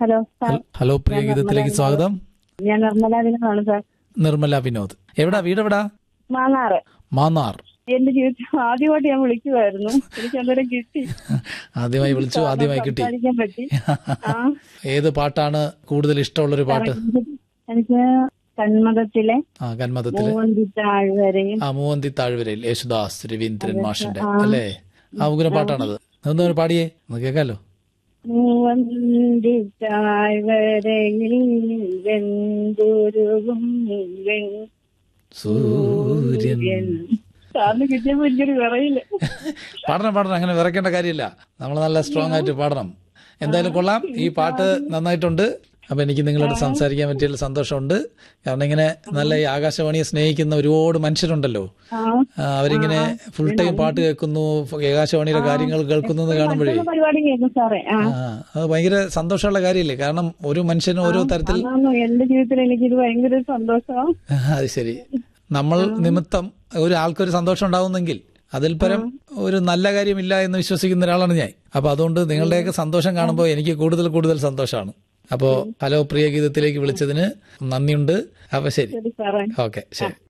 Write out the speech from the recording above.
hello sir hello പ്രിയ ഗീതത്തിലേക്ക് സ്വാഗതം ഞാൻ നിർമ്മല ദിനമാണ് സാർ നിർമ്മല വിനോദ് എവിടാ വീടെവിടാ മാന്നാറ് മാന്നാർ എന്റെ ജീവിതത്തിൽ ആദ്യമായിട്ട് ഞാൻ വിളിക്കുമായിരുന്നു എനിക്ക് അന്നേരം കിട്ടി ആദ്യമായി വിളിച്ചു ആദ്യമായി കിട്ടി സംസാരിക്കാൻ പറ്റി ആ ഏത് പാട്ടാണ് കൂടുതൽ ഇഷ്ടമുള്ളൊരു പാട്ട് എനിക്ക് കന്മതത്തിലെ ആ കന്മതത്തില് മൂവന്തി താഴ്വരയും ആ മൂവന്തി താഴ്വരയിൽ യേശുദാസ് രവീന്ദ്രൻ മാഷിന്റെ അല്ലേ ആ ഉഗ്ര പാട്ടാണത് ഒന്ന് പാടിയേ ഒന്ന് കേൾക്കാലോ മൂവന്തി താഴ്വരയിൽ വെന്തുരുകും വെൺ സൂര്യൻ സാറിന് കിട്ടിയപ്പോ എനിക്കൊരു വിറയില്ല പാടണം പാടണം അങ്ങനെ വിറയ്ക്കേണ്ട കാര്യമില്ല നമ്മൾ നല്ല സ്ട്രോങ് ആയിട്ട് പാടണം എന്തായാലും കൊള്ളാം ഈ പാട്ട് നന്നായിട്ടുണ്ട് അപ്പൊ എനിക്ക് നിങ്ങളോട് സംസാരിക്കാൻ പറ്റിയതിൽ സന്തോഷമുണ്ട് കാരണം ഇങ്ങനെ നല്ല ഈ ആകാശവാണിയെ സ്നേഹിക്കുന്ന ഒരുപാട് മനുഷ്യരുണ്ടല്ലോ ആ ആ, അവരിങ്ങനെ ഫുൾ ടൈം പാട്ട് കേൾക്കുന്നു ആകാശവാണിയുടെ കാര്യങ്ങൾ കേൾക്കുന്നു എന്ന് കാണുമ്പോഴേ മറ്റുള്ള പരിപാടി കേൾക്കും സാറേ ആ ആ അത് ഭയങ്കര സന്തോഷമുള്ള കാര്യമില്ലേ കാരണം ഓരോ മനുഷ്യനും ഓരോ തരത്തിൽ അതാണ് എന്റെ ജീവിതത്തിൽ എനിക്കിത് ഭയങ്കര സന്തോഷമാണ് അത് ശരി നമ്മൾ നിമിത്തം ഒരു ആൾക്കൊരു സന്തോഷം ഉണ്ടാവുന്നെങ്കിൽ അതിൽ പരം ഒരു നല്ല കാര്യമില്ല എന്ന് വിശ്വസിക്കുന്ന ഒരാളാണ് ഞാൻ അപ്പൊ അതുകൊണ്ട് നിങ്ങളുടെയൊക്കെ സന്തോഷം കാണുമ്പോൾ എനിക്ക് കൂടുതൽ കൂടുതൽ സന്തോഷമാണ് അപ്പോ ഹലോ പ്രിയ ഗീതത്തിലേക്ക് വിളിച്ചതിന് നന്ദിയുണ്ട് അപ്പൊ ശരി ശരി സാറേ ഓക്കെ ശരി